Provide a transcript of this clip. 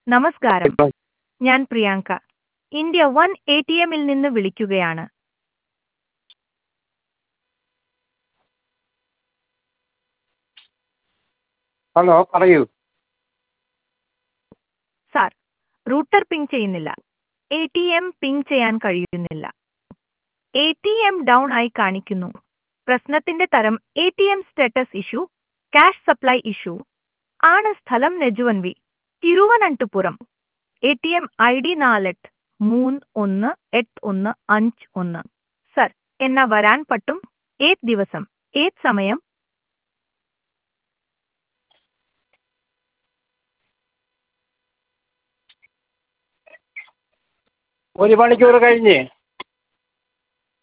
നമസ്കാരം ഇപ്പം ഞാൻ Priyanka India one A T എമ്മിൽ നിന്ന് വിളിക്കുകയാണ് ഹലോ പറയൂ സാർ റൂട്ടർ പിങ് ചെയ്യുന്നില്ല എ ടി എം പിങ് ചെയ്യാൻ കഴിയുന്നില്ല എ ടി എം ഡൗൺ ആയി കാണിക്കുന്നു പ്രശ്നത്തിന്റെ തരം A T M status issue cash supply issue ആണ് സ്ഥലം നെജുവൻവി Thiruvananthapuram A T M I D നാലെട്ട് മൂന്ന് ഒന്ന് എട്ട് ഒന്ന് അഞ്ച് ഒന്ന് സർ എന്നാ വരാൻ പറ്റും ഏത് ദിവസം ഏത് സമയം ഒരു മണിക്കൂർ കഴിഞ്ഞ്